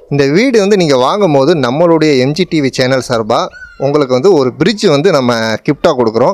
இந்த வீடு வந்து நீங்கள் வாங்கும் போது நம்மளுடைய எம்ஜி டிவி சேனல் சார்பாக உங்களுக்கு வந்து ஒரு பிரிட்ஜ் வந்து நம்ம கிஃப்டாக கொடுக்குறோம்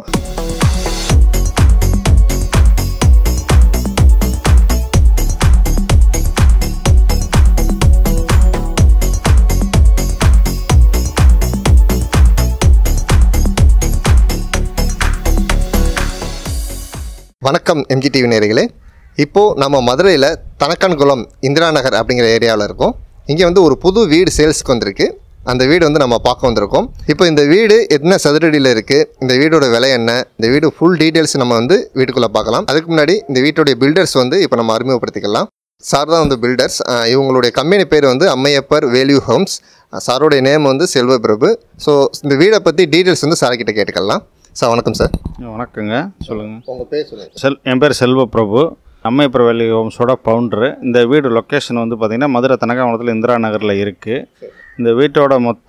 வணக்கம் எம்ஜி டிவி நேர்களே இப்போது நம்ம மதுரையில் தனக்கன்குளம் இந்திரா நகர் அப்படிங்கிற ஏரியாவில் இருக்கோம் இங்கே வந்து ஒரு புது வீடு சேல்ஸ்க்கு வந்திருக்கு அந்த வீடு வந்து நம்ம பார்க்க வந்திருக்கோம் இப்போ இந்த வீடு என்ன சதுரடியில் இருக்குது இந்த வீடோட விலை என்ன இந்த வீடு ஃபுல் டீட்டெயில்ஸ் நம்ம வந்து வீட்டுக்குள்ளே பார்க்கலாம் அதுக்கு முன்னாடி இந்த வீட்டுடைய பில்டர்ஸ் வந்து இப்போ நம்ம அறிமுகப்படுத்திக்கலாம் சார் தான் வந்து பில்டர்ஸ் இவங்களுடைய கம்பெனி பேர் வந்து அம்மையப்பர் வேல்யூ ஹோம்ஸ் சாரோடைய நேம் வந்து செல்வபிரபு ஸோ இந்த வீடை பற்றி டீட்டெயில்ஸ் வந்து சார்கிட்ட கேட்டுக்கலாம் சார் வணக்கம் சார் வணக்கங்க சொல்லுங்கள் உங்கள் பேர் சொல்லுங்கள் செல் என் பேர் செல்வ பிரபு அம்மையப்பர் வேலி ஹோம்ஸோட ஃபவுண்டரு இந்த வீடு லொக்கேஷன் வந்து பார்த்திங்கன்னா மதுரை தனகாவனத்தில் இந்திரா நகரில் இருக்குது இந்த வீட்டோட மொத்த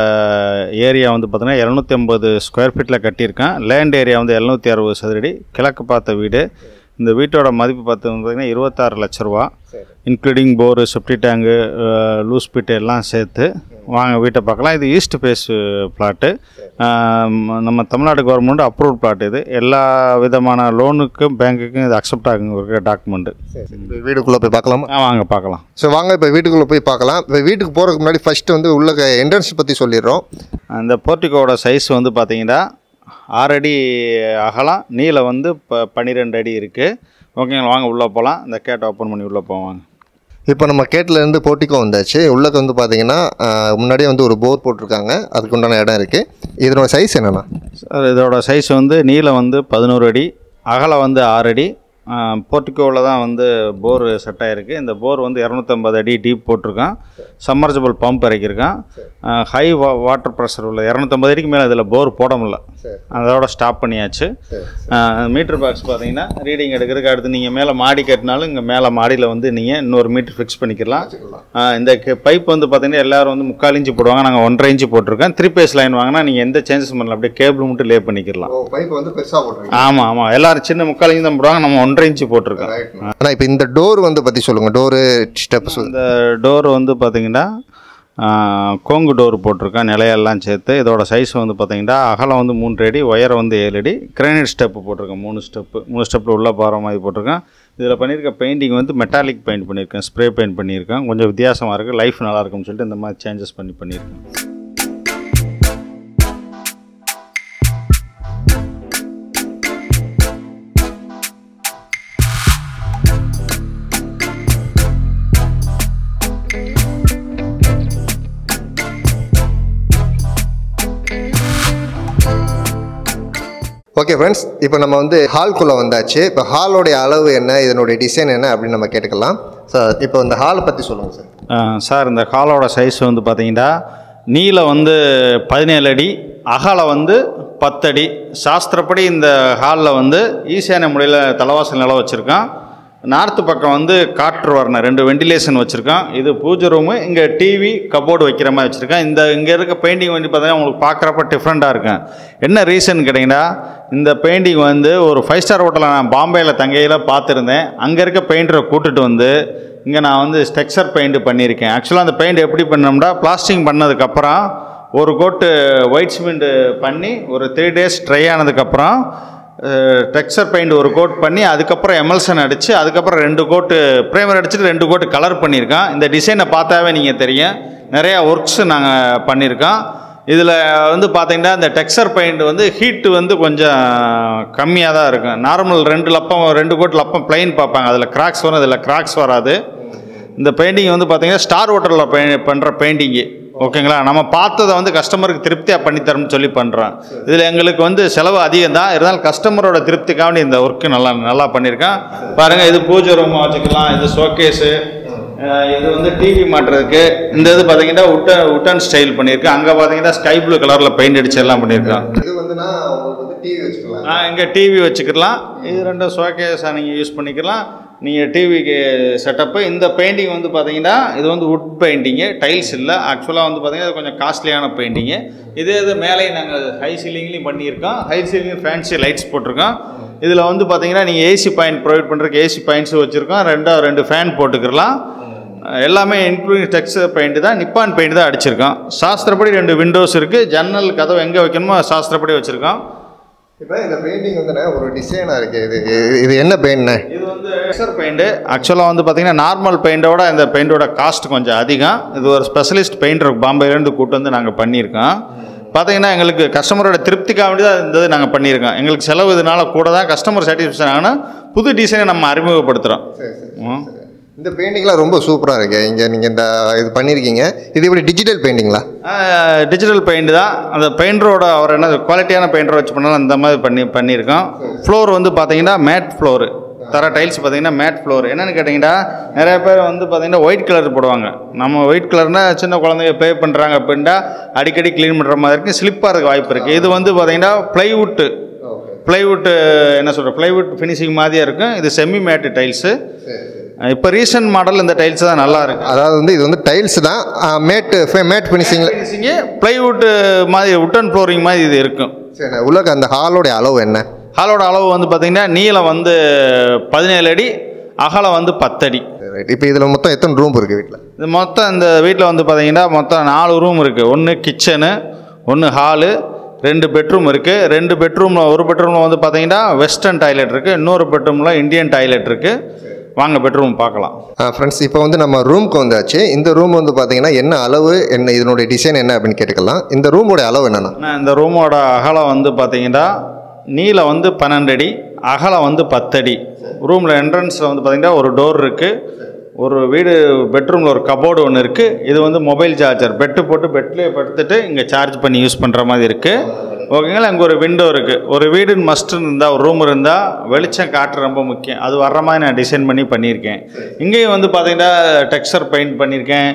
ஏரியா வந்து பார்த்திங்கன்னா எழுநூற்றி ஐம்பது ஸ்கொயர் ஃபீட்டில் கட்டியிருக்கேன் லேண்ட் ஏரியா வந்து எழுநூற்றி அறுபது சதுரடி கிழக்கு பார்த்த வீடு இந்த வீட்டோட மதிப்பு பார்த்து பார்த்திங்கன்னா இருபத்தாறு லட்ச ரூபா இன்க்ளூடிங் போரு செப்டி டேங்கு லூஸ் பிட்டு எல்லாம் சேர்த்து வாங்க வீட்டை பார்க்கலாம் இது ஈஸ்ட் ஃபேஸ் பிளாட்டு நம்ம தமிழ்நாடு கவர்மெண்ட் அப்ரூவ் பிளாட் இது எல்லா விதமான லோனுக்கும் பேங்க்குக்கும் இது அக்செப்ட் ஆகுங்க டாக்குமெண்ட்டு இப்போ வீட்டுக்குள்ளே போய் பார்க்கலாமா வாங்க பார்க்கலாம் ஸோ வாங்க இப்போ வீட்டுக்குள்ளே போய் பார்க்கலாம் இப்போ வீட்டுக்கு போகிறதுக்கு முன்னாடி ஃபஸ்ட்டு வந்து உள்ள என்ட்ரன்ஸ் பற்றி சொல்லிடுறோம் அந்த போர்ட்டிகோட சைஸ் வந்து பார்த்தீங்கன்னா ஆறு அடி அகலம் நீளம் வந்து இப்போ பன்னிரெண்டு அடி இருக்குது ஓகேங்களா வாங்க உள்ளே போகலாம் இந்த கேட் ஓப்பன் பண்ணி உள்ளே போவாங்க இப்போ நம்ம கேட்டிலேருந்து போர்ட்டிக்கோ வந்தாச்சு உள்ளக்கு வந்து பார்த்தீங்கன்னா ஆஹ், முன்னாடியே வந்து ஒரு போர் போட்டிருக்காங்க அதுக்கு உண்டான இடம் இருக்குது இதனோட சைஸ் என்னென்னா சார் இதோட சைஸ் வந்து நீளம் வந்து பதினோரு அடி அகலம் வந்து ஆறு அடி போர்ட்டிகோவில் தான் வந்து போர் செட் ஆகிருக்கு இந்த போர் வந்து இரநூத்தம்பது அடி டீப் போட்டிருக்கான் சம்மர்ஜபிள் பம்ப் இறக்கியிருக்கான் ஹை வா வாட்டர் ப்ரெஷர் உள்ள இரநூத்தம்பது அடிக்கு மேலே இதில் போர் போட முடியல அதோட ஸ்டாப் பண்ணியாச்சு மீட்டர் பாக்ஸ் பார்த்தீங்கன்னா ரீடிங் எடுக்கிறதுக்கு அடுத்து நீங்கள் மேலே மாடி கட்டினாலும் இங்கே மேலே மாடியில் வந்து நீங்கள் இன்னொரு மீட்டர் ஃபிக்ஸ் பண்ணிக்கலாம் ஆ, இந்த பைப் வந்து பார்த்தீங்கன்னா எல்லாரும் வந்து முக்கால் இன்ச்சு போடுவாங்க நாங்கள் ஒன்றரை இன்ச்சு போட்டிருக்கேன் த்ரீ பேஸ் லைன் வாங்கினா நீங்கள் எந்த சேஞ்சஸ் பண்ணல அப்படியே கேபிள் மட்டும் லே பண்ணிக்கலாம் பைப் வந்து பெருசாக போட்டிருக்கீங்க ஆமாம் ஆமாம் எல்லாரும் சின்ன முக்கால் இன்ச்சு தான் போடுவாங்க நம்ம ஒன்றரை இன்ச்சு போட்டிருக்கோம் ஆனால் இப்போ இந்த டோர் வந்து பற்றி சொல்லுங்கள் டோரு ஸ்டெப்ஸ் இந்த டோர் வந்து பார்த்தீங்கன்னா ஆ, கோங்கு டோர் போட்டிருக்கேன் நிலையெல்லாம் சேர்த்து இதோட சைஸ் வந்து பார்த்தீங்கன்னா அகலம் வந்து மூன்று அடி உயரம் வந்து ஏழு அடி கிரானைட் ஸ்டெப்பு போட்டிருக்கேன் மூணு ஸ்டெப்பு மூணு ஸ்டெப்பில் உள்ளே போகிற மாதிரி போட்டிருக்கேன் இதில் பண்ணியிருக்க பெயிண்டிங் வந்து மெட்டாலிக் பெயிண்ட் பண்ணியிருக்கேன் ஸ்ப்ரே பெயிண்ட் பண்ணியிருக்கேன் கொஞ்சம் வித்தியாசமாக இருக்குது லைஃப் நல்லா இருக்கும்னு சொல்லிட்டு இந்த மாதிரி சேஞ்சஸ் பண்ணி பண்ணியிருக்கேன் ஓகே ஃப்ரெண்ட்ஸ் இப்போ நம்ம வந்து ஹால்குள்ளே வந்தாச்சு இப்போ ஹாலோடைய அளவு என்ன இதனுடைய டிசைன் என்ன அப்படின்னு நம்ம கேட்டுக்கலாம் சார் இப்போ இந்த ஹாலை பற்றி சொல்லுங்கள் சார் ஆ, சார் இந்த காலோட சைஸ் வந்து பார்த்தீங்கன்னா நீளம் வந்து பதினேழு அடி அகலம் வந்து பத்தடி சாஸ்திரப்படி இந்த ஹாலில் வந்து ஈசான முறையில் தலைவாசல் நிலம் வச்சுருக்கோம் நார்த்து பக்கம் வந்து காற்று வரணம் ரெண்டு வெண்டிலேஷன் வச்சுருக்கோம் இது பூஜை ரூமு இங்கே டிவி கபோர்டு வைக்கிற மாதிரி வச்சுருக்கேன் இந்த இங்கே இருக்க பெயிண்டிங் வந்து பார்த்தீங்கன்னா உங்களுக்கு பார்க்குறப்ப டிஃப்ரெண்ட்டாக இருக்கும் என்ன ரீசன் கேட்டிங்கன்னா இந்த பெயிண்டிங் வந்து ஒரு ஃபைவ் ஸ்டார் ஹோட்டலில் நான் பாம்பேயில் தங்கையில் பார்த்துருந்தேன் அங்கே இருக்க பெயிண்டரை கூட்டிட்டு வந்து இங்கே நான் வந்து ஸ்ட்ரக்சர் பெயிண்ட் பண்ணியிருக்கேன் ஆக்சுவலாக அந்த பெயிண்ட் எப்படி பண்ணோம்னா பிளாஸ்டிங் பண்ணதுக்கப்புறம் ஒரு கோட்டு ஒயிட் சிமெண்ட் பண்ணி ஒரு த்ரீ டேஸ் ட்ரை ஆனதுக்கப்புறம் டெக்ஸ்சர் பெயிண்ட் ஒரு கோட் பண்ணி அதுக்கப்புறம் எமல்சன் அடித்து அதுக்கப்புறம் ரெண்டு கோட்டு ப்ரைமர் அடிச்சுட்டு ரெண்டு கோட்டு கலர் பண்ணியிருக்கோம் இந்த டிசைனை பார்த்தாவே நீங்கள் தெரியும் நிறையா ஒர்க்ஸ் நாங்கள் பண்ணியிருக்கோம் இதில் வந்து பார்த்தீங்கன்னா இந்த டெக்ஸ்சர் பெயிண்ட் வந்து ஹீட்டு வந்து கொஞ்சம் கம்மியாக தான் இருக்கும் நார்மல் ரெண்டு லப்பம் ரெண்டு கோட் லப்பம் பிளைன் பார்ப்பாங்க அதில் கிராக்ஸ் வரும் இதில் கிராக்ஸ் வராது இந்த பெயிண்டிங் வந்து பார்த்தீங்கன்னா ஸ்டார் ஹோட்டலில் பெ பண்ணுற பெயிண்டிங்கு ஓகேங்களா நம்ம பார்த்ததை வந்து கஸ்டமருக்கு திருப்தியாக பண்ணித்தரோம்னு சொல்லி பண்ணுறோம் இதில் எங்களுக்கு வந்து செலவு அதிகம் தான் இருந்தாலும் கஸ்டமரோட திருப்திக்காண்டி இந்த ஒர்க்கு நல்லா நல்லா பண்ணியிருக்கேன் பாருங்கள் இது பூஜை ரூம் வச்சுக்கலாம் இது ஷோகேஸு இது வந்து டிவி மாட்டுறதுக்கு இந்த இது பார்த்தீங்கன்னா உட்டன் உட்டன் ஸ்டைல் பண்ணியிருக்கேன் அங்கே பார்த்தீங்கன்னா ஸ்கை ப்ளூ கலரில் பெயிண்ட் அடிச்சு எல்லாம் பண்ணியிருக்கோம் இது வந்துன்னா உங்களுக்கு வந்து டிவி வச்சுக்கலாம் ஆ இங்கே டிவி வச்சுக்கலாம் இது ரெண்டும் ஷோகேஸாக நீங்கள் யூஸ் பண்ணிக்கலாம் நீங்கள் டிவிக்கு செட்டப்பு இந்த பெயிண்டிங் வந்து பார்த்தீங்கன்னா இது வந்து வுட் பெயிண்டிங்கு டைல்ஸ் இல்லை ஆக்சுவலாக வந்து பார்த்தீங்கன்னா இது கொஞ்சம் காஸ்ட்லியான பெயிண்டிங்கு இதே இது மேலேயும் நாங்கள் ஹை சீலிங்லேயும் பண்ணியிருக்கோம் ஹை சீலிங் ஃபேன்சி லைட்ஸ் போட்டிருக்கோம் இதில் வந்து பார்த்தீங்கன்னா நீங்கள் ஏசி பாயிண்ட் ப்ரொவைட் பண்ணுறதுக்கு ஏசி பாயிண்ட்ஸும் வச்சுருக்கோம் ரெண்டா ரெண்டு ஃபேன் போட்டுக்கிறலாம் எல்லாமே இன்க்ளூடிங் டெக்ஸ்டர் பெயிண்ட் தான் நிப்பான் பெயிண்ட் தான் அடிச்சிருக்கோம் சாஸ்திரப்படி ரெண்டு விண்டோஸ் இருக்குது ஜன்னல் கதவு எங்கே வைக்கணுமோ சாஸ்திரப்படி வச்சுருக்கோம் இப்போ இந்த பெயிண்டிங் வந்து ஒரு டிசைனாக இருக்குது இது இது- இது என்ன பெயிண்ட்ண்ணே இது வந்து டெக்ஸ்டர் பெயிண்ட்டு ஆக்சுவலாக வந்து பார்த்தீங்கன்னா நார்மல் பெயிண்டோட இந்த பெயிண்டோட காஸ்ட் கொஞ்சம் அதிகம் இது ஒரு ஸ்பெஷலிஸ்ட் பெயிண்டர் பாம்பேலேருந்து கூட்டு வந்து நாங்கள் பண்ணியிருக்கோம் பார்த்தீங்கன்னா எங்களுக்கு கஸ்டமரோட திருப்திக்காக வேண்டி தான் இந்த இது நாங்கள் பண்ணியிருக்கோம் எங்களுக்கு செலவு இதனால கூட தான் கஸ்டமர் சாட்டிஸ்ஃபேக்ஷன் ஆகணும் புது டிசைனை நம்ம அறிமுகப்படுத்துகிறோம் சரி சரி இந்த பெயிண்டிங்லாம் ரொம்ப சூப்பராக இருக்கு இங்கே நீங்கள் இந்த இது பண்ணியிருக்கீங்க இது இப்படி டிஜிட்டல் பெயிண்டிங்களா டிஜிட்டல் பெயிண்ட் தான் அந்த பெயிண்டரோட அவர் என்ன குவாலிட்டியான பெயிண்டர் வச்சு பண்ணாலும் அந்த மாதிரி பண்ணி பண்ணியிருக்கோம் ஃப்ளோர் வந்து பார்த்தீங்கன்னா மேட் ஃப்ளோரு தர டைல்ஸ் பார்த்தீங்கன்னா மேட் ஃப்ளோர் என்னென்னு கேட்டிங்கன்னா நிறைய பேர் வந்து பார்த்தீங்கன்னா ஒயிட் கலர் போடுவாங்க நம்ம ஒயிட் கலர்னா சின்ன குழந்தைங்க பே பண்ணுறாங்க அப்படின்ட்டா அடிக்கடி க்ளீன் பண்ணுற மாதிரி இருக்குது ஸ்லிப்பாக இருக்க வாய்ப்பு இருக்குது இது வந்து பார்த்தீங்கன்னா ப்ளைவுட்டு ப்ளைவுட் என்ன சொல்கிற ப்ளைவுட் ஃபினிஷிங் மாதிரியே இருக்கும் இது செமி மேட்டு டைல்ஸு இப்போ ரீசன்ட் மாடல் இந்த டைல்ஸ் தான் நல்லா இருக்கு அதாவது வந்து இது வந்து டைல்ஸ் தான் மேட்டு மேட் ஃபினிஷிங்கில் ஃபினிஷிங்கு ப்ளைவுட் மாதிரி உட்டன் ஃப்ளோரிங் மாதிரி இது இருக்கும் சரி உள்ளக்க அந்த ஹாலோடைய அளவு என்ன ஹாலோட அளவு வந்து பார்த்தீங்கன்னா நீளம் வந்து பதினேழு அடி அகலம் வந்து பத்தடி ரைட் இப்போ இதில் மொத்தம் எத்தனை ரூம் இருக்குது வீட்டில் இது மொத்தம் இந்த வீட்டில் வந்து பார்த்தீங்கன்னா மொத்தம் நாலு ரூம் இருக்குது ஒன்று கிச்சனு ஒன்று ஹாலு ரெண்டு பெட்ரூம் இருக்குது ரெண்டு பெட்ரூமில் ஒரு பெட்ரூமில் வந்து பார்த்தீங்கன்னா வெஸ்டர்ன் டாய்லெட் இருக்குது இன்னொரு பெட்ரூமில் இந்தியன் டாய்லெட் இருக்குது வாங்க பெட்ரூம் பார்க்கலாம் ஃப்ரெண்ட்ஸ் இப்போ வந்து நம்ம ரூம்க்கு வந்தாச்சு இந்த ரூம் வந்து பார்த்தீங்கன்னா என்ன அளவு என்ன இதனுடைய டிசைன் என்ன அப்படின்னு கேட்டுக்கலாம் இந்த ரூமோட அளவு என்னன்னா ஆனால் இந்த ரூமோட அகலம் வந்து பார்த்தீங்கன்னா நீளம் வந்து பன்னெண்டு அடி அகலம் வந்து பத்தடி ரூமில் என்ட்ரன்ஸில் வந்து பார்த்தீங்கன்னா ஒரு டோர் இருக்குது ஒரு வீடு பெட்ரூமில் ஒரு கபோர்டு ஒன்று இருக்குது இது வந்து மொபைல் சார்ஜர் பெட்டு போட்டு பெட்லேயே படுத்துட்டு இங்கே சார்ஜ் பண்ணி யூஸ் பண்ணுற மாதிரி இருக்குது ஓகேங்களா அங்கே ஒரு விண்டோ இருக்குது ஒரு வீடு மஸ்ட் இருந்தால் ஒரு ரூம் இருந்தால் வெளிச்சம் காற்று ரொம்ப முக்கியம் அது வர்ற மாதிரி நான் டிசைன் பண்ணி பண்ணியிருக்கேன் இங்கேயும் வந்து பார்த்தீங்கன்னா டெக்ஸ்சர் பெயிண்ட் பண்ணியிருக்கேன்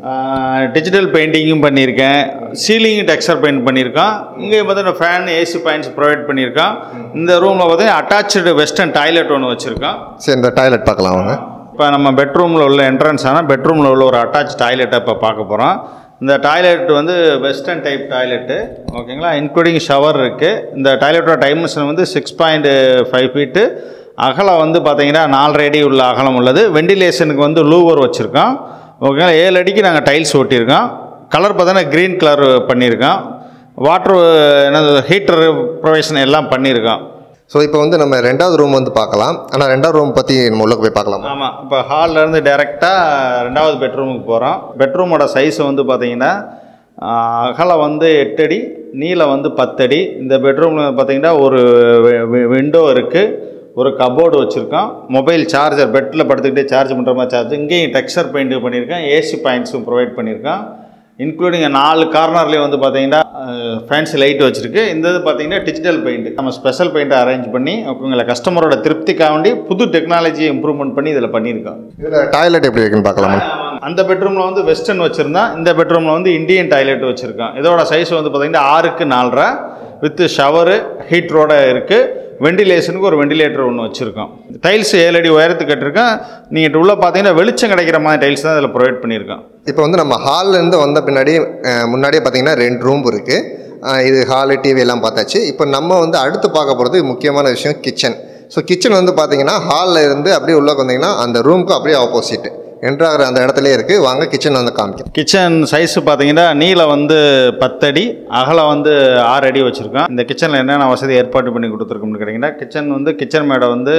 டிஜிட்டல் பெயிண்டிங்கும் பண்ணியிருக்கேன் சீலிங் டெக்ஸ்சர் பெயிண்ட் பண்ணியிருக்கோம் இங்கே பார்த்தீங்கன்னா ஃபேன் ஏசி பாயிண்ட்ஸ் ப்ரொவைட் பண்ணியிருக்கோம் இந்த ரூமில் பார்த்தீங்கன்னா அட்டாச்சு வெஸ்டர்ன் டாய்லெட் ஒன்று வச்சுருக்கோம் சரி இந்த டாய்லெட் பார்க்கலாம் வாங்க இப்போ நம்ம பெட்ரூமில் உள்ள என்ட்ரன்ஸ் ஆனால் பெட்ரூமில் உள்ள ஒரு அட்டாச் டாய்லெட்டை இப்போ பார்க்க போகிறோம் இந்த டாய்லெட் வந்து வெஸ்டர்ன் டைப் டாய்லெட்டு ஓகேங்களா இன்க்ளூடிங் ஷவர் இருக்குது இந்த டாய்லெட்டோட டைமென்ஷன் வந்து சிக்ஸ் பாயிண்ட் ஃபைவ் ஃபீட்டு அகலம் வந்து பார்த்தீங்கன்னா நாலரை அடி உள்ள அகலம் உள்ளது வெண்டிலேஷனுக்கு வந்து லூவர் வச்சுருக்கோம் ஓகேங்களா ஏழு அடிக்கு நாங்கள் டைல்ஸ் ஒட்டியிருக்கோம் கலர் பார்த்தீங்கன்னா க்ரீன் கலர் பண்ணியிருக்கோம் வாட்ரு என்னது ஹீட்டர் ப்ரொவைஷன் எல்லாம் பண்ணியிருக்கோம் ஸோ இப்போ வந்து நம்ம ரெண்டாவது ரூம் வந்து பார்க்கலாம் ஆனால் ரெண்டாவது ரூம் பற்றி நம்ம உள்ளே போய் பார்க்கலாமா ஆமாம் இப்போ ஹால்லேருந்து டேரெக்டாக ரெண்டாவது பெட்ரூமுக்கு போகிறோம் பெட்ரூமோட சைஸ் வந்து பார்த்தீங்கன்னா ஆஹ், அகலம் வந்து எட்டடி நீளம் வந்து பத்தடி இந்த பெட்ரூமில் பார்த்தீங்கன்னா ஒரு விண்டோ இருக்குது ஒரு கபோர்டு வச்சுருக்கோம் மொபைல் சார்ஜர் பெட்டில் படுத்துக்கிட்டே சார்ஜ் பண்ணுற மாதிரி சார்ஜ் இங்கேயும் டெக்ஸ்சர் பெயிண்ட் பண்ணியிருக்கேன் ஏசி பாயிண்ட்ஸும் ப்ரொவைட் பண்ணியிருக்கேன் இன்க்ளூடிங் நாலு கார்னர்லேயும் வந்து பார்த்தீங்கன்னா ஃபேன்சி லைட் வச்சுருக்கு இந்த இது பார்த்தீங்கன்னா டிஜிட்டல் பெயிண்ட் நம்ம ஸ்பெஷல் பெயிண்ட்டை அரேஞ்ச் பண்ணி உங்களை கஸ்டமரோட திருப்திக்காக வேண்டி புது டெக்னாலஜியை இம்ப்ரூவ்மெண்ட் பண்ணி இதில் பண்ணியிருக்கோம் இதில் டாய்லெட் எப்படி இருக்குன்னு பார்க்கலாமா அந்த பெட்ரூமில் வந்து வெஸ்டர்ன் வச்சுருந்தோம் இந்த பெட்ரூமில் வந்து இந்தியன் டாய்லெட் வச்சுருக்கோம் இதோட சைஸ் வந்து பார்த்தீங்கன்னா ஆறுக்கு நாலரை வித் ஷவரு ஹீட்டரோட இருக்குது வெண்டிலேஷனுக்கு ஒரு வெண்டிலேட்டர் ஒன்று வச்சுருக்கோம் டைல்ஸ் ஏழு அடி உயரத்துக்கு கட்டிருக்கோம் நீங்கள் உள்ளே பார்த்தீங்கன்னா வெளிச்சம் கிடைக்கிற மாதிரி டைல்ஸ் தான் இதில் ப்ரொவைட் பண்ணியிருக்கோம் இப்போ வந்து நம்ம ஹால்ல இருந்து வந்த பின்னாடி அஹ், முன்னாடியே பார்த்தீங்கன்னா ரெண்டு ரூம் இருக்குது இது ஹாலு டிவி எல்லாம் பார்த்தாச்சு இப்போ நம்ம வந்து அடுத்து பார்க்க போகிறது முக்கியமான விஷயம் கிச்சன் ஸோ கிச்சன் வந்து பார்த்தீங்கன்னா ஹாலில் இருந்து அப்படியே உள்ளே வந்தீங்கன்னா அந்த ரூமுக்கு அப்படியே ஆப்போசிட் என்ட்ராகிற அந்த இடத்துலயே இருக்குது வாங்க கிச்சன் வந்து காமிக்கிறேன் கிச்சன் சைஸ் பார்த்தீங்கன்னா நீளம் வந்து பத்தடி அகலம் வந்து ஆறு அடி வச்சுருக்கோம் இந்த கிச்சனில் என்னென்ன வசதி ஏற்பாடு பண்ணி கொடுத்துருக்கோம்னு கேட்டிங்கன்னா கிச்சன் வந்து கிச்சன் மேடை வந்து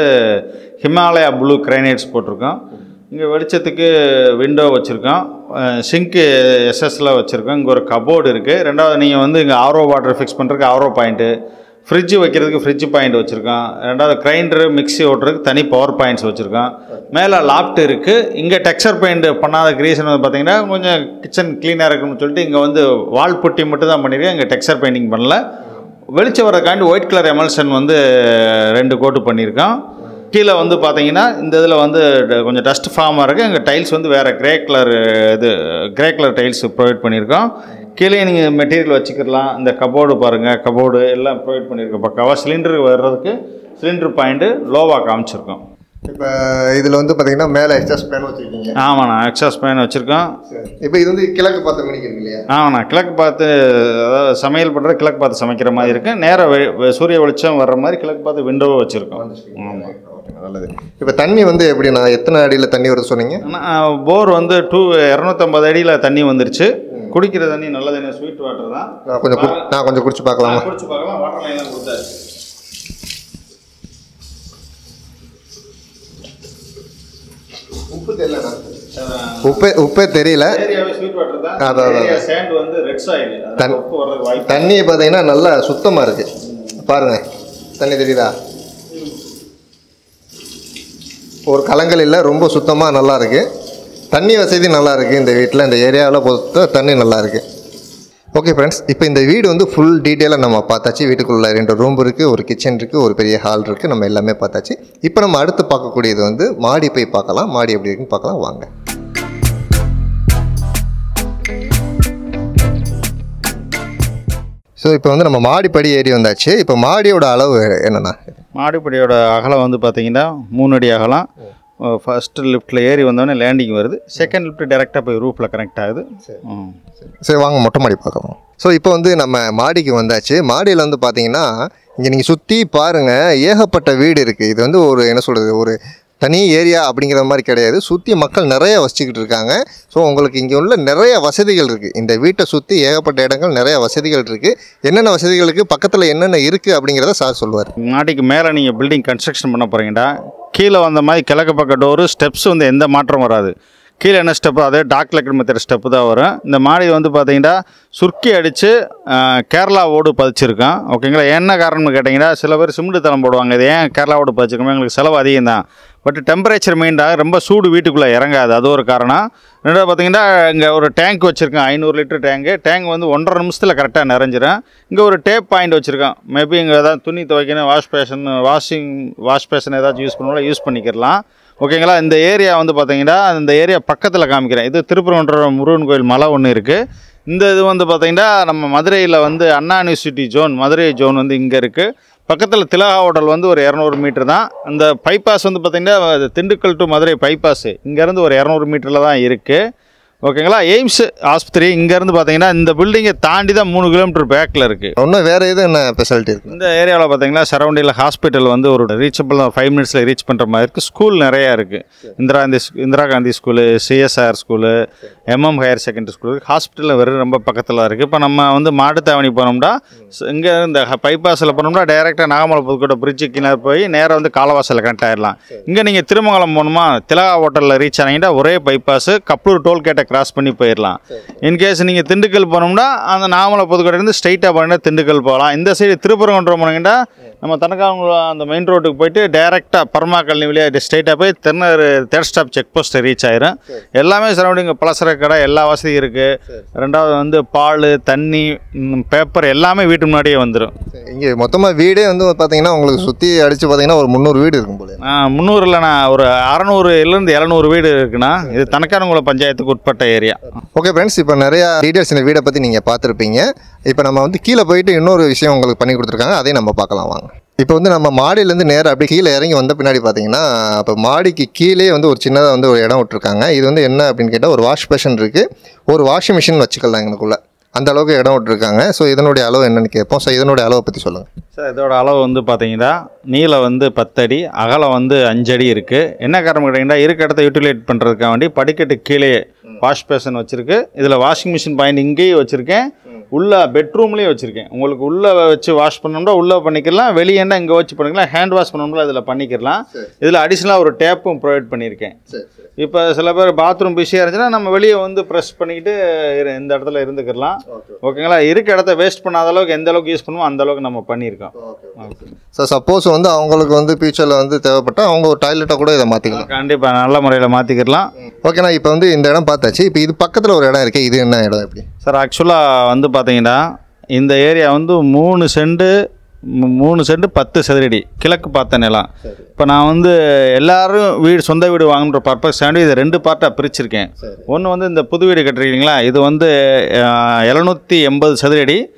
ஹிமாலயா ப்ளூ கிரைனைட்ஸ் போட்டிருக்கோம் இங்கே வெளிச்சத்துக்கு விண்டோ வச்சுருக்கோம் சிங்க்கு எஸ்எஸ்ல வச்சுருக்கோம் இங்கே ஒரு கபோர்டு இருக்குது ரெண்டாவது நீங்கள் வந்து இங்கே ஆரோ வாட்டர் ஃபிக்ஸ் பண்ணுறதுக்கு ஆரோ பாயிண்ட்டு ஃப்ரிட்ஜ் வைக்கிறதுக்கு ஃப்ரிட்ஜ் பாயிண்ட் வச்சுருக்கோம் ரெண்டாவது கிரைண்டரு மிக்ஸி ஓட்டுறதுக்கு தனி பவர் பாயிண்ட்ஸ் வச்சுருக்கோம் மேலே லாப்ட் இருக்குது இங்கே டெக்ஸ்சர் பெயிண்ட் பண்ணாத ரீசன் வந்து பார்த்தீங்கன்னா கொஞ்சம் கிச்சன் க்ளீனாக இருக்குன்னு சொல்லிட்டு இங்கே வந்து வால் புட்டி மட்டும் தான் பண்ணியிருக்கேன் இங்கே டெக்ஸ்சர் பெயிண்டிங் பண்ணல வெளிச்சம் வரக்காண்டி ஒயிட் கலர் எமல்சன் வந்து ரெண்டு கோட்டு பண்ணியிருக்கோம் கீழே வந்து பார்த்தீங்கன்னா இந்த இதில் வந்து ட- கொஞ்சம் டஸ்ட் ஃபார்மாக இருக்குது எங்கள் டைல்ஸ் வந்து வேறு கிரே கலர் இது கிரே கலர் டைல்ஸ் ப்ரொவைட் பண்ணியிருக்கோம் கீழே நீங்கள் மெட்டீரியல் வச்சுக்கலாம் இந்த கபோர்டு பாருங்கள் கபோர்டு எல்லாம் ப்ரொவைட் பண்ணியிருக்கோம் பக்காவாக சிலிண்டர் வர்றதுக்கு சிலிண்டர் பாயிண்ட்டு லோவாக காமிச்சிருக்கோம் இப்போ இதில் வந்து பார்த்தீங்கன்னா மேலே எக்ஸாஸ்ட் ஃபேன் வச்சுருக்கீங்க ஆமாண்ணா எக்ஸாஸ் பேன் வச்சுருக்கோம் இப்போ இது வந்து கிழக்கு பார்த்த மணிக்கு இருக்கு இல்லையா ஆமாண்ணா கிழக்கு பார்த்து அதாவது சமையல் பண்ணுறது கிழக்கு பார்த்து சமைக்கிற மாதிரி இருக்கு நேராக வெ- வெ- சூரிய வெளிச்சம் வர்ற மாதிரி கிழக்கு பார்த்து விண்டோவை வச்சுருக்கோம் ஆமாம் நல்லது இப்போ தண்ணி வந்து எப்படிண்ணா எத்தனை அடியில் தண்ணி வருது சொன்னீங்க ஆனால் போர் வந்து டூ இரநூத்தம்பது அடியில் தண்ணி வந்துருச்சு குடிக்கிற தண்ணி நல்ல தண்ணி ஸ்வீட் வாட்டர் தான் நான் கொஞ்சம் குடி- நான் கொஞ்சம் குடிச்சு பார்க்கலாமா குடிச்சு பார்க்கலாம் வாட்டர் லைன்லாம் கொடுத்தாச்சு உப்பு தெரியல உப்பே உப்பே தெரியல ஏரியாவே ஸ்வீட் வாட்டர் தான் அதான், அதான். ஏரியா சேண்ட் வந்து ரெட் சாயில் தன்- உப்பு வர்றதுக்கு வாய்ப்பு தண்ணி பார்த்தீங்கன்னா நல்லா சுத்தமாக இருக்குது பாருங்க தண்ணி தெரியுதா ஒரு கலங்கள் இல்லை ரொம்ப சுத்தமாக நல்லா இருக்கு தண்ணி வசதி நல்லா இருக்குது இந்த வீட்டில் இந்த ஏரியாவில் பொறுத்த தண்ணி நல்லா இருக்கு ஓகே ஃப்ரெண்ட்ஸ் இப்போ இந்த வீடு வந்து ஃபுல் டீட்டெயிலாக நம்ம பார்த்தாச்சு வீட்டுக்குள்ளே ரெண்டு ரூம் இருக்குது ஒரு கிச்சன் இருக்குது ஒரு பெரிய ஹால் இருக்குது நம்ம எல்லாமே பார்த்தாச்சு இப்போ நம்ம அடுத்து பார்க்கக்கூடியது வந்து மாடி போய் பார்க்கலாம் மாடி எப்படி இருக்குன்னு பார்க்கலாம் வாங்க ஸோ இப்போ வந்து நம்ம மாடிப்படி ஏறி வந்தாச்சு இப்போ மாடியோட அளவு என்னென்னா மாடிப்படியோட அகலம் வந்து பார்த்தீங்கன்னா மூணு அடி அகலம் ஃபர்ஸ்ட் லிஃப்ட்டில் ஏறி வந்தோடனே லேண்டிங் வருது செகண்ட் லிஃப்ட் டேரெக்டாக போய் ரூஃபில் கனெக்ட் ஆகுது ம். சரி வாங்க மொட்டை மாடி பார்க்கலாம் ஸோ இப்போ வந்து நம்ம மாடிக்கு வந்தாச்சு மாடியில் வந்து பார்த்தீங்கன்னா இங்கே நீங்கள் சுற்றி பாருங்கள் ஏகப்பட்ட வீடு இருக்குது இது வந்து ஒரு என்ன சொல்கிறது ஒரு தனி ஏரியா அப்படிங்கிற மாதிரி கிடையாது சுற்றி மக்கள் நிறைய வசிச்சுக்கிட்டு இருக்காங்க ஸோ உங்களுக்கு இங்கே உள்ள நிறைய வசதிகள் இருக்குது இந்த வீட்டை சுற்றி ஏகப்பட்ட இடங்கள் நிறைய வசதிகள் இருக்குது என்னென்ன வசதிகளுக்கு பக்கத்தில் என்னென்ன இருக்குது அப்படிங்கிறத சார் சொல்லுவார் மாடிக்கு மேலே நீங்கள் பில்டிங் கன்ஸ்ட்ரக்ஷன் பண்ண போகிறீங்கடா கீழே வந்த மாதிரி கிழக்கு பக்க டோரு ஸ்டெப்ஸ் வந்து எந்த மாற்றம் வராது கீழே என்ன ஸ்டெப்பு அதே டாக் லெக்கட் மெத்தட் ஸ்டெப்பு தான் வரும் இந்த மாடி வந்து பார்த்தீங்கன்னா சுருக்கி அடித்து கேரளா ஓடு பதிச்சிருக்கோம் ஓகேங்களா என்ன காரணம்னு கேட்டிங்கன்னா சில பேர் சிமெண்ட் தளம் போடுவாங்க இது ஏன் கேரளா ஓடு பதிச்சிருக்கோம் எங்களுக்கு செலவு அதிகம் தான் பட் டெம்பரேச்சர் மெயின்டாக ரொம்ப சூடு வீட்டுக்குள்ளே இறங்காது அது ஒரு காரணம் ரெண்டாவது பார்த்தீங்கன்னா இங்கே ஒரு டேங்க் வச்சுருக்கேன் ஐநூறு லிட்டர் டேங்கு டேங்க் வந்து ஒன்றரை நிமிஷத்தில் கரெக்டாக நிறைஞ்சிரும் இங்கே ஒரு டேப் பாயிண்ட் வச்சுருக்கோம் மேபி இங்கே ஏதாவது துணி துவைக்கணும் wash basin washing wash basin ஏதாச்சும் யூஸ் பண்ணணும் யூஸ் பண்ணிக்கிறலாம் ஓகேங்களா இந்த ஏரியா வந்து பார்த்தீங்கன்னா இந்த ஏரியா பக்கத்தில் காமிக்கிறேன் இது திருப்பரங்குன்றம் முருகன் கோயில் மலை ஒன்று இருக்குது இந்த இது வந்து பார்த்தீங்கன்னா நம்ம மதுரையில் வந்து Anna university zone Madurai zone வந்து இங்கே இருக்குது பக்கத்தில் திலகா ஹோட்டல் வந்து ஒரு இரநூறு மீட்டர் தான் அந்த பைபாஸ் வந்து பார்த்திங்கன்னா அது திண்டுக்கல் டு மதுரை பைபாஸ் இங்கேருந்து ஒரு இரநூறு மீட்டரில் தான் இருக்குது ஓகேங்களா எய்ம்ஸ் ஆஸ்பத்திரி இங்கேருந்து பார்த்தீங்கன்னா இந்த பில்டிங்கை தாண்டி தான் மூணு கிலோமீட்டர் பேக்கில் இருக்குது இன்னும் வேறு எதுவும் என்ன ஸ்பெஷாலிட்டி இருக்குது இந்த ஏரியாவில் பார்த்தீங்கன்னா சரௌண்டிங்கில் ஹாஸ்பிட்டல் வந்து ஒரு ரீச்சபிள் ஃபைவ் மினிட்ஸில் ரீச் பண்ணுற மாதிரி இருக்குது ஸ்கூல் நிறையா இருக்குது Indira Gandhi school- Indira Gandhi school CSR school MM higher secondary school hospital வெறும் ரொம்ப பக்கத்தில் இருக்குது இப்போ நம்ம வந்து மாட்டுத்தாவணி போனோம்னா இங்கே இந்த பைபாஸில் போனோம்னா டைரெக்டாக நாகமலை புதுக்கோட்டை பிரிட்ஜு கீழே போய் நேராக வந்து காலவாசலில் கனெக்ட் ஆயிடலாம் இங்கே நீங்கள் திருமங்கலம் போகணுமா திலகா ஹோட்டலில் ரீச் ஆனீங்கன்னா ஒரே பைபாஸ் கப்பலூர் டோல்கேட்டை கிராஸ் பண்ணி போயிடலாம் இன்கேஸ் நீங்கள் திண்டுக்கல் போனோம்னா அந்த நாமலை புதுக்கோட்டையிலேருந்து ஸ்ட்ரைட்டாக போனீங்கன்னா திண்டுக்கல் போகலாம் இந்த சைடு திருப்பரங்குன்றம் போனீங்கன்னா நம்ம தனக்காங்குளம் அந்த மெயின் ரோட்டுக்கு போயிட்டு டேரெக்டாக பர்மா கல்னி வழியாக ஸ்ட்ரைட்டாக போய் Thirunagar third stop check post reach ஆயிரும் எல்லாமே சரௌண்டிங் பலசர கடை எல்லா வசதியும் இருக்குது ரெண்டாவது வந்து பால் தண்ணி பேப்பர் எல்லாமே வீட்டு முன்னாடியே வந்துடும் இங்கே மொத்தமாக வீடே வந்து பார்த்தீங்கன்னா உங்களுக்கு சுற்றி அடித்து பார்த்தீங்கன்னா ஒரு முந்நூறு வீடு இருக்கும் போல முந்நூறில் நான் ஒரு அறநூறுலேருந்து எழுநூறு வீடு இருக்குன்னா இது தனக்காரங்குளம் பஞ்சாயத்துக்கு உட்பட்ட ஏரியா ஓகே ஃப்ரெண்ட்ஸ் இப்போ நிறையா டீட்டெயில்ஸ் இந்த வீடை பற்றி நீங்கள் பார்த்துருப்பீங்க இப்போ நம்ம வந்து கீழே போயிட்டு இன்னொரு விஷயம் உங்களுக்கு பண்ணி கொடுத்துருக்காங்க அதையும் நம்ம பார்க்கலாம் வாங்க இப்போ வந்து நம்ம மாடியிலேருந்து நேராக அப்படியே கீழே இறங்கி வந்த பின்னாடி பார்த்தீங்கன்னா இப்போ மாடிக்கு கீழே வந்து ஒரு சின்னதாக வந்து ஒரு இடம் விட்டுருக்காங்க இது வந்து என்ன அப்படின்னு கேட்டால் ஒரு வாஷ் பேஷன் இருக்குது ஒரு வாஷிங் மிஷின் வச்சுக்கலாம் எங்களுக்குள்ள அந்த அளவுக்கு இடம் விட்டுருக்காங்க ஸோ இதனுடைய அளவு என்னன்னு கேட்போம் ஸோ இதனுடைய அளவை பற்றி சொல்லுங்கள் சார் இதோட அளவு வந்து பார்த்தீங்கன்னா நீளம் வந்து பத்தடி அகலம் வந்து அஞ்சடி இருக்குது என்ன காரணம் கேட்டிங்கன்னா இருக்க இடத்த யூட்டிலைட் பண்ணுறதுக்காக வேண்டி படிக்கட்டு கீழே வாஷ் பேஷன் வச்சுருக்கு இதில் வாஷிங் மிஷின் பாயிண்ட் இங்கேயும் வச்சுருக்கேன் உள்ள பெட்ரூம்லேயும் வச்சுருக்கேன் உங்களுக்கு உள்ளே வச்சு வாஷ் பண்ணோம்னா உள்ளே பண்ணிக்கலாம் வெளியேண்டா இங்கே வச்சு பண்ணிக்கலாம் ஹேண்ட் வாஷ் பண்ணோம்னா இதில் பண்ணிக்கலாம் இதில் அடிஷ்னலாக ஒரு டேப்பும் ப்ரொவைட் பண்ணியிருக்கேன் இப்போ சில பேர் பாத்ரூம் பிஸியாக இருந்துச்சுன்னா நம்ம வெளியே வந்து ப்ரெஸ் பண்ணிக்கிட்டு இரு- இந்த இடத்துல இருந்துக்கலாம் ஓகேங்களா இருக்க இடத்த வேஸ்ட் பண்ணாத அளவுக்கு எந்த அளவுக்கு யூஸ் பண்ணுமோ அந்த அளவுக்கு நம்ம பண்ணியிருக்கோம் ஓகே. ஸோ சப்போஸ் வந்து அவங்களுக்கு வந்து ஃபியூச்சரில் வந்து தேவைப்பட்டால் அவங்க ஒரு டாய்லெட்டாக கூட இதை மாற்றிக்கலாம் கண்டிப்பாக நல்ல முறையில் மாற்றிக்கிடலாம் ஓகேண்ணா இப்போ வந்து இந்த இடம் பார்த்தாச்சு இப்போ இது பக்கத்தில் ஒரு இடம் இருக்கே இது என்ன இடம் எப்படி சார் ஆக்சுவலாக வந்து பார்த்தீங்கன்னா இந்த ஏரியா வந்து மூணு செண்டு மூ- மூணு செண்டு பத்து சதுரடி கிழக்கு பார்த்த நிலம் இப்போ நான் வந்து எல்லாரும் வீடு சொந்த வீடு வாங்குன்ற பர்பஸ் ஆண்டி இதை ரெண்டு பார்ட்டாக பிரிச்சிருக்கேன் ஒன்று வந்து இந்த புது வீடு கட்டுறீங்களா இது வந்து எழுநூற்றி எண்பது சதுரடி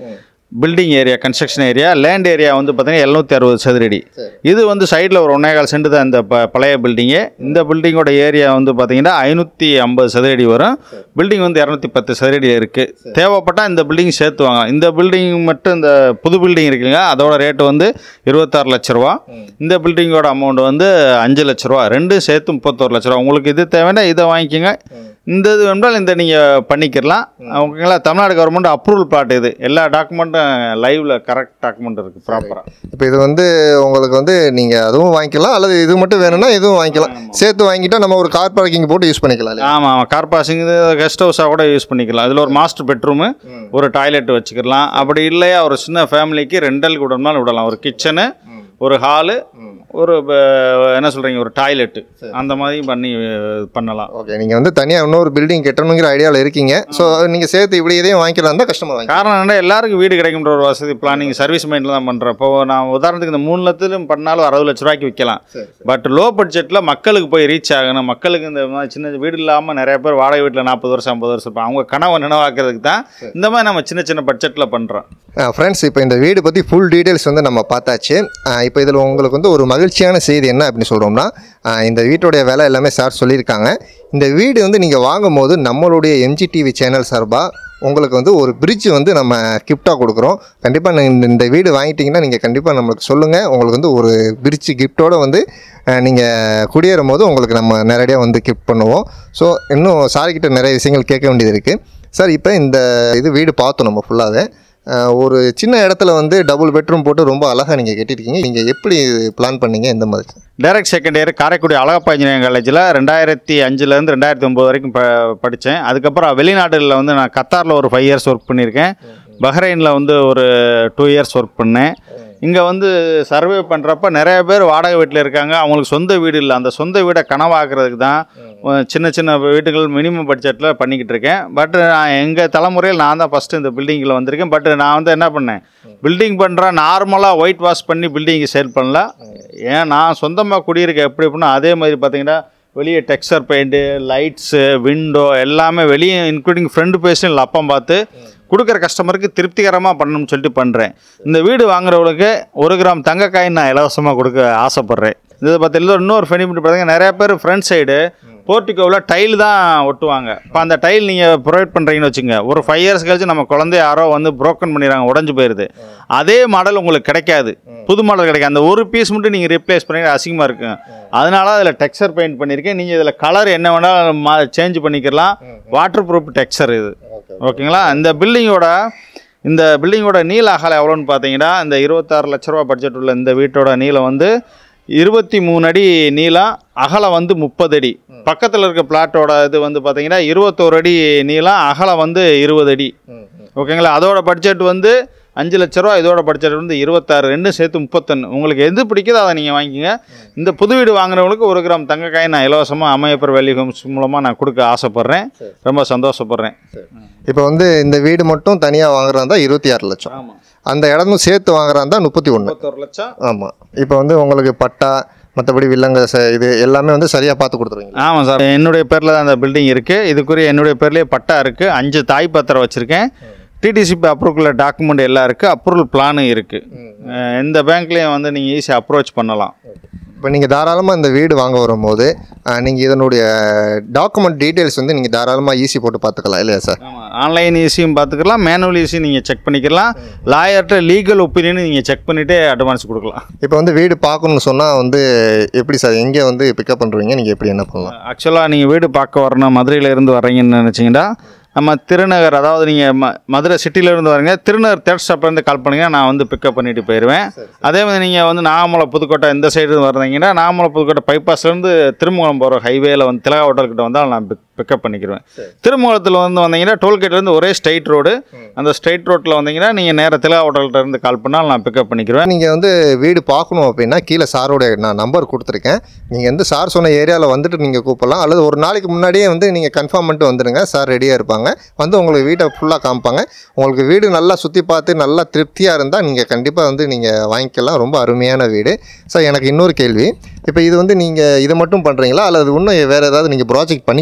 building area construction area land area வந்து பார்த்தீங்கன்னா எழுநூற்றி அறுபது சதுரடி இது வந்து சைடில் ஒரு ஒன்னேகால் சென்ட் தான் இந்த ப பழைய பில்டிங்கு இந்த பில்டிங்கோட ஏரியா வந்து பார்த்தீங்கன்னா ஐநூற்றி ஐம்பது சதுரடி வரும் பில்டிங் வந்து இரநூத்தி பத்து சதுரடி இருக்குது தேவைப்பட்டால் இந்த பில்டிங் சேர்த்து வாங்கலாம் இந்த பில்டிங் மட்டும் இந்த புது பில்டிங் இருக்குங்க அதோட ரேட்டு வந்து இருபத்தாறு லட்ச ரூபா இந்த பில்டிங்கோட அமௌண்ட் வந்து அஞ்சு லட்ச ரூபா ரெண்டும் சேர்த்து முப்பத்தோரு லட்ச ரூபா உங்களுக்கு இது தேவைன்னா இதை வாங்கிக்கோங்க இந்த இது வேணால் இந்த நீங்கள் பண்ணிக்கிறலாம் ஓகேங்களா தமிழ்நாடு கவர்மெண்ட் அப்ரூவல் பிளாட் இது எல்லா டாக்குமெண்ட்டும் லைவில் கரெக்ட் டாக்குமெண்ட் இருக்குது ப்ராப்பராக இப்போ இது வந்து உங்களுக்கு வந்து நீங்கள் அதுவும் வாங்கிக்கலாம் அல்லது இது மட்டும் வேணும்னா இதுவும் வாங்கிக்கலாம் சேர்த்து வாங்கிட்டா நம்ம ஒரு கார் பார்க்கிங் போட்டு யூஸ் பண்ணிக்கலாம் இல்லையா ஆமாம் ஆமாம் கார் பாசிங் இது கெஸ்ட் ஹவுஸாக கூட யூஸ் பண்ணிக்கலாம் இதில் ஒரு மாஸ்டர் பெட்ரூமு ஒரு டாய்லெட் வச்சுக்கலாம் அப்படி இல்லையா ஒரு சின்ன ஃபேமிலிக்கு ரெண்டல் விடணும்னாலும் விடலாம் ஒரு கிச்சனு ஒரு ஹாலு ஒரு ப- என்ன சொல்கிறீங்க ஒரு டாய்லெட்டு அந்த மாதிரி பண்ணி அஹ், பண்ணலாம் ஓகே நீங்கள் வந்து தனியாக இன்னொரு பில்டிங் கட்டணுங்கிற ஐடியாவில் இருக்கீங்க ஸோ நீங்கள் சேர்த்து இப்படி இதையும் வாங்கிக்கலாம் தான் கஷ்டமாக வாங்கி காரணம் என்ன எல்லாருக்கும் வீடு கிடைக்குன்ற ஒரு வசதி பிளானிங் சர்வீஸ் மைண்டில் தான் பண்ணுறேன் இப்போ நான் உதாரணத்துக்கு இந்த மூணு லட்சத்திலும் பண்ணாலும் அறுபது லட்ச ரூபாய்க்கு விற்கலாம் பட் லோ பட்ஜெட்டில் மக்களுக்கு போய் ரீச் ஆகணும் மக்களுக்கு இந்த மாதிரி சின்ன வீடு இல்லாமல் நிறைய பேர் வாடகை வீட்டில் நாற்பது வருஷம் ஐம்பது வருஷம் இருப்பாங்க அவங்க கனவை நினைவாக்குறதுக்கு தான் இந்த மாதிரி நம்ம சின்ன சின்ன பட்ஜெட்டில் பண்ணுறோம் ஃப்ரெண்ட்ஸ் இப்போ இந்த வீடு பற்றி ஃபுல் டீட்டெயில்ஸ் வந்து நம்ம பார்த்தாச்சு இப்போ இதில் உங்களுக்கு வந்து ஒரு மகிழ்ச்சியான செய்தி என்ன அப்படின்னு சொல்கிறோம்னா இந்த வீட்டுடைய விலை எல்லாமே சார் சொல்லியிருக்காங்க இந்த வீடு வந்து நீங்கள் வாங்கும் போது நம்மளுடைய எம்ஜி டிவி சேனல் சார்பாக உங்களுக்கு வந்து ஒரு பிரிட்ஜ் வந்து நம்ம கிஃப்டாக கொடுக்குறோம் கண்டிப்பாக இந்த இந்த வீடு வாங்கிட்டீங்கன்னா நீங்கள் கண்டிப்பாக நம்மளுக்கு சொல்லுங்கள் உங்களுக்கு வந்து ஒரு பிரிட்ஜ் கிஃப்ட்டோட வந்து நீங்கள் குடியேறும் போது உங்களுக்கு நம்ம நேரடியாக வந்து கிஃப்ட் பண்ணுவோம் ஸோ இன்னும் சார்கிட்ட நிறைய விஷயங்கள் கேட்க வேண்டியது இருக்குது சார் இப்போ இந்த இது வீடு பார்த்தோம் நம்ம ஃபுல்லாகவே அஹ் ஒரு சின்ன இடத்துல வந்து டபுள் பெட்ரூம் போட்டு ரொம்ப அழகாக நீங்கள் கட்டியிருக்கீங்க நீங்கள் எப்படி பிளான் பண்ணீங்க எந்த மாதிரி direct second year Karaikudi Alagappa engineering காலேஜில் ரெண்டாயிரத்தி அஞ்சுலேருந்து ரெண்டாயிரத்தி ஒம்பது வரைக்கும் ப படித்தேன் அதுக்கப்புறம் வெளிநாடுகளில் வந்து நான் கத்தாரில் ஒரு ஃபைவ் இயர்ஸ் ஒர்க் பண்ணியிருக்கேன் பஹ்ரைனில் வந்து ஒரு டூ இயர்ஸ் ஒர்க் பண்ணேன் இங்கே வந்து சர்வே பண்ணுறப்ப நிறைய பேர் வாடகை வீட்டில் இருக்காங்க அவங்களுக்கு சொந்த வீடு இல்லை அந்த சொந்த வீடை கனவாக்குறதுக்கு தான் அஹ், சின்ன சின்ன வீடுகள் மினிமம் பட்ஜெட்டில் பண்ணிக்கிட்டு இருக்கேன் பட் நான் எங்கள் தலைமுறையில் நான் தான் ஃபஸ்ட்டு இந்த பில்டிங்கில் வந்திருக்கேன் பட் நான் வந்து என்ன பண்ணேன் பில்டிங் பண்ணுறேன் நார்மலாக ஒயிட் வாஷ் பண்ணி பில்டிங்கு சேல் பண்ணல ஏன் நான் சொந்தமாக குடியிருக்க எப்படி அப்படின்னா அதே மாதிரி பார்த்தீங்கன்னா வெளியே டெக்ஸ்சர் பெயிண்ட்டு லைட்ஸு விண்டோ எல்லாமே வெளியே இன்க்ளூடிங் ஃப்ரண்ட் பேஸும் இல்லை அப்பம் பார்த்து கொடுக்குற கஸ்டமருக்கு திருப்திகரமாக பண்ணணும்னு சொல்லிட்டு பண்ணுறேன் இந்த வீடு வாங்குறவங்களுக்கு ஒரு கிராம் தங்கக்காய் நான் இலவசமாக கொடுக்க ஆசைப்பட்றேன் இது பார்த்தீங்கன்னா இன்னொரு பெனிஃபிட் பார்த்தீங்கன்னா நிறைய பேர் ஃப்ரண்ட் சைடு போர்ட்டிகோவில் டைல் தான் ஒட்டுவாங்க இப்போ அந்த டைல் நீங்கள் ப்ரொவைட் பண்ணுறீங்கன்னு வச்சுங்க ஒரு ஃபைவ் இயர்ஸ் கழிச்சு நம்ம குழந்தை யாரோ வந்து ப்ரோக்கன் பண்ணிடுறாங்க உடஞ்சு போயிடுது அதே மாடல் உங்களுக்கு கிடைக்காது புது மாடல் கிடைக்காது அந்த ஒரு பீஸ் மட்டும் நீங்கள் ரீப்ளேஸ் பண்ணி அசிங்கமாக இருக்கும் அதனால அதில் டெக்ஸ்சர் பெயிண்ட் பண்ணியிருக்கேன் நீங்கள் இதில் கலர் என்ன வேணாலும் மா சேஞ்ச் பண்ணிக்கலாம் வாட்டர் ப்ரூஃப் டெக்ஸ்சர் இது ஓகேங்களா இந்த பில்டிங்கோட இந்த பில்டிங்கோட நீள அகலம் எவ்வளோன்னு பார்த்தீங்கன்னா இந்த இருபத்தாறு லட்ச ரூபா பட்ஜெட் உள்ள இந்த வீட்டோட நீளம் வந்து இருபத்தி மூணு அடி நீளம் அகலம் வந்து முப்பது அடி பக்கத்தில் இருக்க பிளாட்டோட இது வந்து பார்த்தீங்கன்னா இருபத்தோரு அடி நீளம் அகலம் வந்து இருபது அடி ஓகேங்களா அதோட பட்ஜெட் வந்து அஞ்சு லட்ச ரூபா இதோட பட்ஜெட் வந்து இருபத்தாறு ரெண்டும் சேர்த்து முப்பத்தொன்று உங்களுக்கு எது பிடிக்குதோ அதை நீங்கள் வாங்கிக்கங்க இந்த புது வீடு வாங்குறவங்களுக்கு ஒரு கிராம் தங்கக்காய் நான் இலவசமாக அமையப்பர் வேலி ஹோம்ஸ் மூலமாக நான் கொடுக்க ஆசைப்பட்றேன் ரொம்ப சந்தோஷப்படுறேன் இப்போ வந்து இந்த வீடு மட்டும் தனியாக வாங்குறதா இருந்தால் இருபத்தி ஆறு லட்சம் ஆமாம் அந்த இடமும் சேர்த்து வாங்குறதா இருந்தால் முப்பத்தி ஒன்று முப்பத்தொரு லட்சம் ஆமாம் இப்போ வந்து உங்களுக்கு பட்டா மற்றபடி வில்லங்க ச இது எல்லாமே வந்து சரியாக பார்த்து கொடுத்துருவீங்க ஆமாம் சார் என்னுடைய பேரில் தான் அந்த பில்டிங் இருக்குது இதுக்குரிய என்னுடைய பேர்லேயே பட்டா இருக்குது அஞ்சு தாய் பத்திரம் வச்சுருக்கேன் டிடிசிபி அப்ரூவல் டாக்குமெண்ட் எல்லாம் இருக்குது அப்ரூவல் பிளானும் இருக்குது எந்த பேங்க்லேயும் வந்து நீங்கள் ஈஸியாக அப்ரோச் பண்ணலாம் இப்போ நீங்கள் தாராளமாக இந்த வீடு வாங்க வரும்போது நீங்கள் இதனுடைய டாக்குமெண்ட் டீட்டெயில்ஸ் வந்து நீங்கள் தாராளமாக ஈஸி போட்டு பார்த்துக்கலாம் இல்லையா சார் ஆமாம் ஆன்லைன் ஈஸியும் பார்த்துக்கலாம் மேனுவல் ஈஸியும் நீங்கள் செக் பண்ணிக்கலாம் லாயர்கிட்ட லீகல் ஒப்பீனியன் நீங்கள் செக் பண்ணிவிட்டு அட்வான்ஸ் கொடுக்கலாம் இப்போ வந்து வீடு பார்க்கணும்னு சொன்னால் வந்து எப்படி சார் எங்கே வந்து பிக்கப் பண்ணுறீங்க நீங்கள் எப்படி என்ன பண்ணலாம் ஆக்சுவலாக நீங்கள் வீடு பார்க்க வரணும் மதுரையில இருந்து வர்றீங்கன்னு நினச்சிங்கன்னா நம்ம திருநகர் அதாவது நீங்கள் ம மதுரை சிட்டியிலேருந்து வரீங்க திருநகர் தேர்ட் ஸ்டாப்லேருந்து கால் பண்ணுங்கள் நான் வந்து பிக்கப் பண்ணிட்டு போயிடுவேன் அதே மாதிரி நீங்கள் வந்து நாகமலை புதுக்கோட்டை இந்த சைடு வர்றீங்கன்னா நாகமலை புதுக்கோட்டை பைபாஸ்லேருந்து திருமங்கலம் போகிற ஹைவேல வந்து திலகா ஹோட்டல்கிட்ட வந்தால் நான் பிக் பிக்கப் பண்ணிக்கிடுவேன் திருமங்கலத்தில் வந்து வந்தீங்கன்னா டோல்கேட்லேருந்து ஒரே ஸ்ட்ரைட் ரோடு அந்த ஸ்ட்ரைட் ரோட்டில் வந்தீங்கன்னா நீங்கள் நேராக திலகா ஹோட்டல்கிட்ட இருந்து கால் பண்ணால் நான் பிக்கப் பண்ணிக்கிடுவேன் நீங்கள் வந்து வீடு பார்க்கணும் அப்படின்னா கீழே சாரோட நான் நம்பர் கொடுத்துருக்கேன் நீங்கள் வந்து சார் சொன்ன ஏரியாவில் வந்துட்டு நீங்கள் கூப்பிடலாம் அல்லது ஒரு நாளைக்கு முன்னாடியே வந்து நீங்கள் கன்ஃபார்ம் பண்ணிட்டு வந்துடுங்க சார் ரெடியாக இருப்பாங்க வந்து உங்களுக்கு வீட்டை ஃபுல்லாக காமிப்பாங்க உங்களுக்கு வீடு நல்லா சுற்றி பார்த்து நல்லா திருப்தியாக இருந்தால் நீங்கள் கண்டிப்பாக வந்து நீங்கள் வாங்கிக்கலாம் ரொம்ப அருமையான வீடு சார் எனக்கு இன்னொரு கேள்வி இப்போ இது வந்து நீங்கள் இது மட்டும் பண்ணுறீங்களா அல்லது இன்னும் வேறு ஏதாவது நீங்கள் ப்ராஜெக்ட் பண்ணி கொடுக்குறீங்களா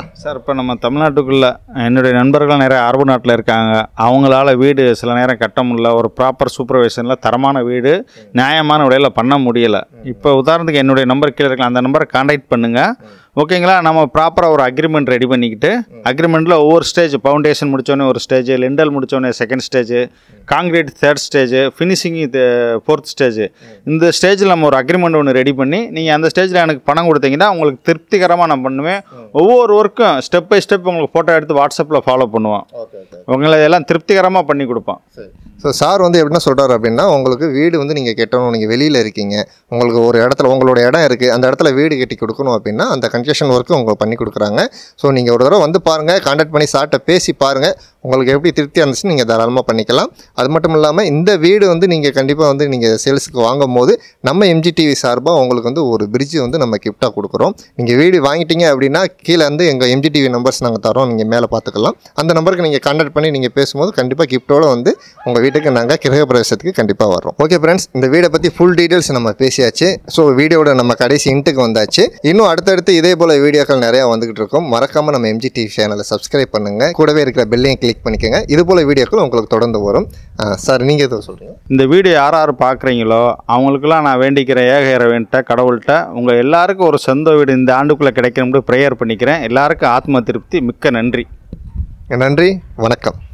சார் சார் இப்போ நம்ம தமிழ்நாட்டுக்குள்ளே என்னுடைய நண்பர்கள் நிறைய அரபு நாட்டில் இருக்காங்க அவங்களால வீடு சில நேரம் கட்ட முடியல ஒரு ப்ராப்பர் சூப்பர்வைசனில் தரமான வீடு நியாயமான விலையில் பண்ண முடியலை இப்போ உதாரணத்துக்கு என்னுடைய நம்பர் கீழே இருக்கலாம் அந்த நம்பரை காண்டாக்ட் பண்ணுங்கள் ஓகேங்களா நம்ம ப்ராப்பராக ஒரு அக்ரிமெண்ட் ரெடி பண்ணிக்கிட்டு அக்ரிமெண்ட்டில் ஒவ்வொரு ஸ்டேஜ் ஃபவுண்டேஷன் முடித்தோடனே ஒரு ஸ்டேஜ் லிண்டல் முடித்தோடனே second stage concrete third stage finishing இது ஃபோர்த் ஸ்டேஜ் இந்த ஸ்டேஜில் நம்ம ஒரு அக்ரிமெண்ட் ஒன்று ரெடி பண்ணி நீங்கள் அந்த ஸ்டேஜில் எனக்கு பணம் கொடுத்தீங்கன்னா உங்களுக்கு திருப்திகரமாக நான் பண்ணுவேன் ஒவ்வொரு ஒர்க்கும் ஸ்டெப் பை ஸ்டெப் உங்களுக்கு ஃபோட்டோ எடுத்து வாட்ஸ்அப்பில் ஃபாலோ பண்ணுவோம் ஓகே ஓகே உங்களை எல்லாம் திருப்திகரமாக பண்ணி கொடுப்போம் ஸோ சார் வந்து எப்படின்னா சொல்கிறாரு அப்படின்னா உங்களுக்கு வீடு வந்து நீங்கள் கட்டணும் நீங்கள் வெளியில் இருக்கீங்க உங்களுக்கு ஒரு இடத்துல உங்களோட இடம் இருக்குது அந்த இடத்துல வீடு கட்டி கொடுக்கணும் அப்படின்னா அந்த கன்ஸ்ட்ரக்ஷன் ஒர்க்கு உங்களுக்கு பண்ணி கொடுக்குறாங்க ஸோ நீங்கள் ஒரு தடவை வந்து பாருங்கள் கான்டாக்ட் பண்ணி சார்ட்ட பேசி பாருங்கள் உங்களுக்கு எப்படி திருப்தி இருந்துச்சு நீங்கள் தாராளமாக பண்ணிக்கலாம் அது மட்டும் இல்லாமல் இந்த வீடு வந்து நீங்கள் கண்டிப்பாக வந்து நீங்கள் சேல்ஸுக்கு வாங்கும் போது நம்ம எம்ஜிடிவி சார்பாக உங்களுக்கு வந்து ஒரு பிரிட்ஜ் வந்து நம்ம கிஃப்டாக கொடுக்குறோம் நீங்கள் வீடு வாங்கிட்டீங்க அப்படின்னா கீழே வந்து எங்கள் எம்ஜிடிவி நம்பர்ஸ் நாங்கள் தரோம் நீங்கள் மேலே பார்த்துக்கலாம் அந்த நம்பருக்கு நீங்கள் கான்டாக்ட் பண்ணி நீங்கள் பேசும்போது கண்டிப்பாக கிஃப்ட்டோட வந்து உங்கள் வீட்டுக்கு நாங்கள் கிரகப்பிரவேசத்துக்கு கண்டிப்பாக வரோம் ஓகே ஃப்ரெண்ட்ஸ் இந்த வீடை பற்றி ஃபுல் டீட்டெயில்ஸ் நம்ம பேசியாச்சு ஸோ வீடியோட நம்ம கடைசி இன்ட்டுக்கு வந்தாச்சு இன்னும் அடுத்தடுத்து இதே போல் வீடியோக்கள் நிறையா வந்துகிட்டு இருக்கும் மறக்காமல் நம்ம எம்ஜி டிவி சேனலை சப்ஸ்கிரைப் பண்ணுங்கள் கூடவே இருக்கிற பெல்லையும் கிளிக் பண்ணிக்கோங்க இது போல் வீடியோக்கள் உங்களுக்கு தொடர்ந்து வரும் சார் நீங்கள் எதுவும் சொல்கிறீங்க இந்த வீடியோ யார் யார் பார்க்குறீங்களோ அவங்களுக்கெல்லாம் நான் வேண்டிக்கிறேன் ஏக இறைவன்ட்ட கடவுள்கிட்ட உங்கள் எல்லாருக்கும் ஒரு சொந்த வீடு இந்த ஆண்டுக்குள்ளே கிடைக்கணும்னு ப்ரேயர் பண்ணிக்கிறேன் எல்லாருக்கும் ஆத்ம திருப்தி மிக்க நன்றி நன்றி வணக்கம்